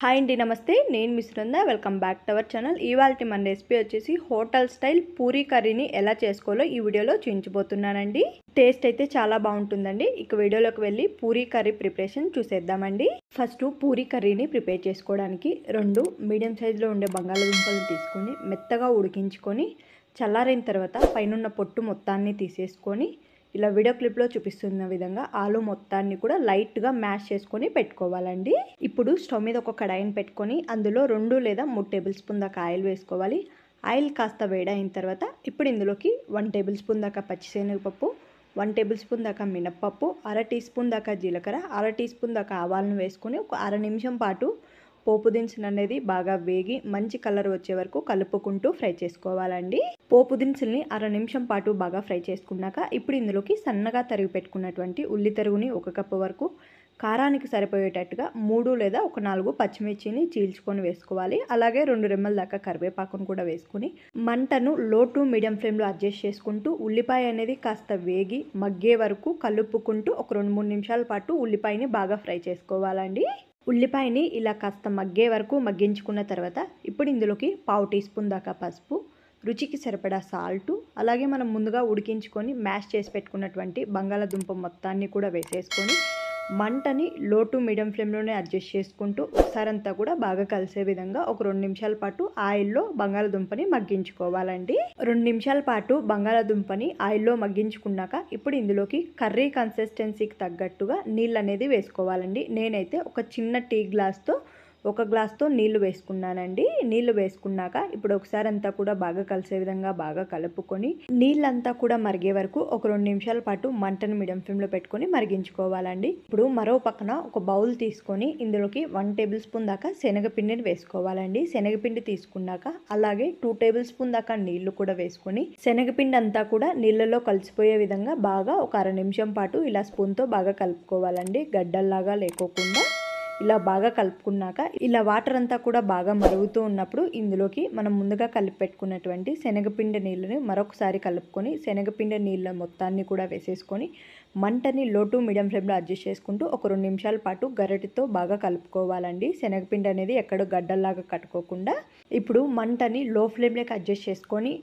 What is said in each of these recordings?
hi అండి నమస్తే నేను మీ Sunanda welcome back to our channel ఇవాళ మన రెసిపీ వచ్చేసి హోటల్ స్టైల్ పూరీ కర్రీని ఎలా చేసుకోవాలో ఈ వీడియోలో చూపించబోతున్నానండి టేస్ట్ అయితే చాలా బాగుంటుందండి ఇక వీడియోలోకి వెళ్ళి పూరీ కర్రీ ప్రిపరేషన్ చూసేద్దామండి ఫస్ట్ పూరీ కర్రీని ప్రిపేర్ చేసుకోవడానికి రెండు మీడియం సైజులో ఉండే బంగాళాదుంపలు తీసుకొని మెత్తగా ఉడికించుకొని చల్లారిన తర్వాత పైనున్న పొట్టు మొత్తాన్ని తీసేసుకొని ఇలా వీడియో క్లిప్లో చూపిస్తున్న విధంగా ఆలు మొత్తాన్ని కూడా లైట్గా మ్యాష్ చేసుకొని పెట్టుకోవాలండి ఇప్పుడు స్టవ్ మీద ఒక కడాయిని పెట్టుకొని అందులో రెండు లేదా మూడు టేబుల్ స్పూన్ దాకా ఆయిల్ వేసుకోవాలి ఆయిల్ కాస్త వేడైన తర్వాత ఇప్పుడు ఇందులోకి వన్ టేబుల్ స్పూన్ దాకా పచ్చిశనగపప్పు వన్ టేబుల్ స్పూన్ దాకా మినప్పప్పు అర టీ స్పూన్ దాకా జీలకర్ర అర టీ స్పూన్ దాకా ఆవాలను వేసుకొని ఒక అర నిమిషం పాటు పోపు దినుసులు అనేది బాగా వేగి మంచి కలర్ వచ్చే వరకు కలుపుకుంటూ ఫ్రై చేసుకోవాలండి పోపు దినుసుల్ని అర నిమిషం పాటు బాగా ఫ్రై చేసుకున్నాక ఇప్పుడు ఇందులోకి సన్నగా తరిగి పెట్టుకున్నటువంటి ఉల్లి తరుగుని ఒక కప్పు వరకు కారానికి సరిపోయేటట్టుగా మూడు లేదా ఒక నాలుగు పచ్చిమిర్చిని చీల్చుకొని వేసుకోవాలి అలాగే రెండు రెమ్మల దాకా కరివేపాకును కూడా వేసుకుని మంటను లో టు మీడియం ఫ్లేమ్లో అడ్జస్ట్ చేసుకుంటూ ఉల్లిపాయ అనేది కాస్త వేగి మగ్గే వరకు కలుపుకుంటూ ఒక రెండు మూడు నిమిషాల పాటు ఉల్లిపాయని బాగా ఫ్రై చేసుకోవాలండి ఉల్లిపాయని ఇలా కాస్త మగ్గే వరకు మగ్గించుకున్న తర్వాత ఇప్పుడు ఇందులోకి పావు టీ స్పూన్ దాకా పసుపు రుచికి సరిపడా సాల్టు అలాగే మనం ముందుగా ఉడికించుకొని మ్యాష్ చేసి పెట్టుకున్నటువంటి బంగాళాదుంప మొత్తాన్ని కూడా వేసేసుకొని మంటని లో టు మీడియం ఫ్లేమ్లోనే అడ్జస్ట్ చేసుకుంటూ ఒకసారి అంతా కూడా బాగా కలిసే విధంగా ఒక రెండు నిమిషాల పాటు ఆయిల్లో బంగాళాదుంపని మగ్గించుకోవాలండి రెండు నిమిషాల పాటు బంగాళాదుంపని ఆయిల్లో మగ్గించుకున్నాక ఇప్పుడు ఇందులోకి కర్రీ కన్సిస్టెన్సీకి తగ్గట్టుగా నీళ్ళు అనేది వేసుకోవాలండి నేనైతే ఒక చిన్న టీ గ్లాస్తో ఒక గ్లాస్తో నీళ్లు వేసుకున్నానండి నీళ్లు వేసుకున్నాక ఇప్పుడు ఒకసారి అంతా కూడా బాగా కలిసే విధంగా బాగా కలుపుకొని నీళ్ళంతా కూడా మరిగే వరకు ఒక రెండు నిమిషాల పాటు మంటను మీడియం ఫ్లేమ్లో పెట్టుకొని మరిగించుకోవాలండి ఇప్పుడు మరో పక్కన ఒక బౌల్ తీసుకొని ఇందులోకి వన్ టేబుల్ స్పూన్ దాకా శనగపిండిని వేసుకోవాలండి శనగపిండి తీసుకున్నాక అలాగే టూ టేబుల్ స్పూన్ దాకా నీళ్లు కూడా వేసుకొని శనగపిండి అంతా కూడా నీళ్ళలో కలిసిపోయే విధంగా బాగా ఒక అర నిమిషం పాటు ఇలా స్పూన్తో బాగా కలుపుకోవాలండి గడ్డల్లాగా లేకోకుండా ఇలా బాగా కలుపుకున్నాక ఇలా వాటర్ అంతా కూడా బాగా మరుగుతూ ఉన్నప్పుడు ఇందులోకి మనం ముందుగా కలిపి పెట్టుకున్నటువంటి శనగపిండి నీళ్ళని మరొకసారి కలుపుకొని శనగపిండి నీళ్ళ మొత్తాన్ని కూడా వేసేసుకొని మంటని లో టు మీడియం ఫ్లేమ్లో అడ్జస్ట్ చేసుకుంటూ ఒక రెండు నిమిషాల పాటు గరిటెతో బాగా కలుపుకోవాలండి శనగపిండి అనేది ఎక్కడో గడ్డల్లాగా కట్టుకోకుండా ఇప్పుడు మంటని లో ఫ్లేమ్లోకి అడ్జస్ట్ చేసుకొని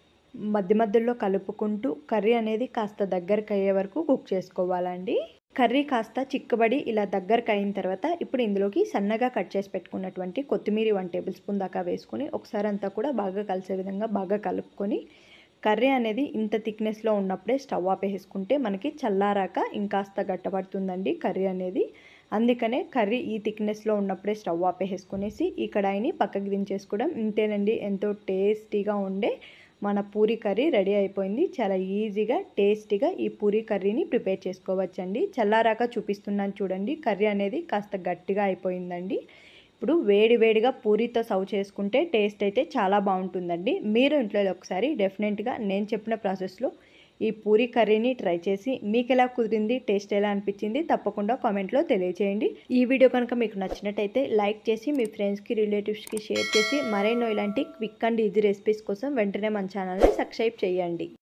మధ్య మధ్యలో కలుపుకుంటూ కర్రీ అనేది కాస్త దగ్గరకు అయ్యే వరకు కుక్ చేసుకోవాలండి కర్రీ కాస్త చిక్కబడి ఇలా దగ్గరకు అయిన తర్వాత ఇప్పుడు ఇందులోకి సన్నగా కట్ చేసి పెట్టుకున్నటువంటి కొత్తిమీర వన్ టేబుల్ స్పూన్ దాకా వేసుకొని ఒకసారి అంతా కూడా బాగా కలిసే విధంగా బాగా కలుపుకొని కర్రీ అనేది ఇంత థిక్నెస్లో ఉన్నప్పుడే స్టవ్ ఆపేసుకుంటే మనకి చల్లారాక ఇంకాస్త గట్టపడుతుందండి కర్రీ అనేది అందుకనే కర్రీ ఈ థిక్నెస్లో ఉన్నప్పుడే స్టవ్ ఆపేసుకునేసి ఈ కడాయిని పక్కకి దించేసుకోవడం ఇంతేనండి ఎంతో టేస్టీగా ఉండే మన పూరీ కర్రీ రెడీ అయిపోయింది చాలా ఈజీగా టేస్టీగా ఈ పూరీ కర్రీని ప్రిపేర్ చేసుకోవచ్చండి చల్లారాక చూపిస్తున్నాను చూడండి కర్రీ అనేది కాస్త గట్టిగా అయిపోయిందండి ఇప్పుడు వేడి వేడిగా పూరీతో సర్వ్ చేసుకుంటే టేస్ట్ అయితే చాలా బాగుంటుందండి మీరు ఇంట్లో ఒకసారి డెఫినెట్గా నేను చెప్పిన ప్రాసెస్లో ఈ పూరీ కర్రీని ట్రై చేసి మీకు ఎలా కుదిరింది టేస్ట్ ఎలా అనిపించింది తప్పకుండా కామెంట్లో తెలియచేయండి ఈ వీడియో కనుక మీకు నచ్చినట్టయితే లైక్ చేసి మీ ఫ్రెండ్స్కి రిలేటివ్స్కి షేర్ చేసి మరెన్నో ఇలాంటి క్విక్ అండ్ ఈజీ రెసిపీస్ కోసం వెంటనే మన ఛానల్ని సబ్స్క్రైబ్ చేయండి